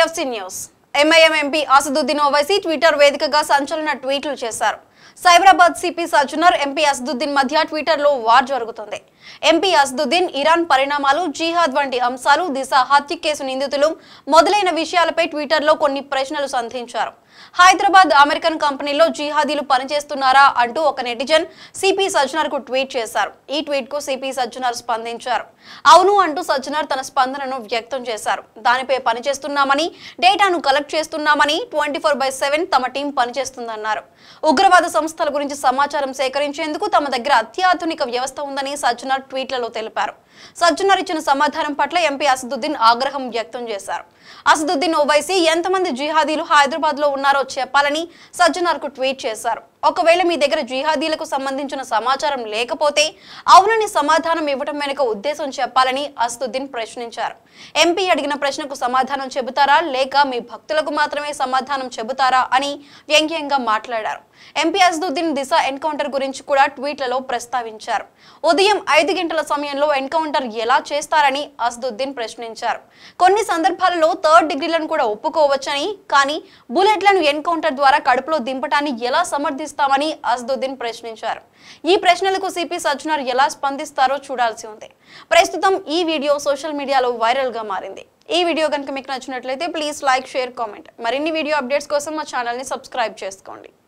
TFC news MIM MP Asaduddin Owaisi twitter వేదికగా సంచలన ట్వీట్లు చేశారు సైబరాబాద్ సిపి సజ్జనర్ ఎంపీ అసదుద్దీన్ మధ్య ట్విట్టర్లో వార్ జరుగుతుంది ఎంపీ అసదుద్దీన్ ఇరాన్ పరిణామాలు జిహాద్ వంటి అంశాలు దిశ హత్య కేసు నిందితులు మొదలైన విషయాలపై ట్విట్టర్లో కొన్ని ప్రశ్నలు సంధించారు హైదరాబాద్ అమెరికన్ కంపెనీలో జిహాదీలు పనిచేస్తున్నారా అంటూ ఒక నెటిజన్ సిపి సజ్జనర్ కు ట్వీట్ చేశారు ఈ ట్వీట్ కు సిపి సజ్జనర్ స్పందించారు అవును అంటూ సజ్జనర్ తన స్పందనను వ్యక్తం చేశారు దానిపై పనిచేస్తున్నామని డేటాను కలెక్ట్ చేస్తున్నామని ట్వంటీ ఫోర్ బై సెవెన్ తమ టీం పనిచేస్తుందన్నారు ఉగ్రవాద సంస్థల గురించి సమాచారం సేకరించేందుకు తమ దగ్గర అత్యాధునిక వ్యవస్థ ఉందని సజ్జనర్ ట్వీట్లలో తెలిపారు సజ్జనర్ ఇచ్చిన సమాధానం పట్ల ఎంపీ అసదుద్దీన్ ఆగ్రహం వ్యక్తం చేశారు అసదుద్దీన్ ఓవైసీ ఎంతమంది జిహాదీలు హైదరాబాద్ లో ఉన్నారో చెప్పాలని సజ్జనర్ కు ట్వీట్ చేశారు ఒకవేళ మీ దగ్గర జిహాదీలకు సంబంధించిన సమాచారం లేకపోతే అవునని సమాధానం ఇవ్వటం వెనుక ఉద్దేశం చెప్పాలని అసదుద్దీన్ ప్రశ్నించారు ఎంపీ అడిగిన ప్రశ్నకు సమాధానం చెబుతారా లేక మీ భక్తులకు మాత్రమే సమాధానం చెబుతారా అని వ్యంగ్యంగా మాట్లాడారు ఎంపీ అసదుద్దీన్ దిశ ఎన్కౌంటర్ గురించి కూడా ట్వీట్లలో ప్రస్తావించారు ఉదయం ఐదు గంటల సమయంలో ఎన్కౌంటర్ ఎలా చేస్తారని అసదుద్దీన్ ప్రశ్నించారు కొన్ని సందర్భాలలో థర్డ్ డిగ్రీలను కూడా ఒప్పుకోవచ్చని కానీ బుల్లెట్లను ఎన్కౌంటర్ ద్వారా కడుపులో దింపటాన్ని ఎలా సమర్థిస్తామని అసదుద్దీన్ ప్రశ్నించారు ఈ ప్రశ్నలకు సిపి సజ్జనర్ ఎలా స్పందిస్తారో చూడాల్సి ఉంది ప్రస్తుతం ఈ వీడియో సోషల్ మీడియాలో వైరల్ గా మారింది ఈ వీడియో కనుక మీకు నచ్చినట్లయితే ప్లీజ్ లైక్ షేర్ కామెంట్ మరిన్ని వీడియో అప్డేట్స్ కోసం మా ఛానల్ని సబ్స్క్రైబ్ చేసుకోండి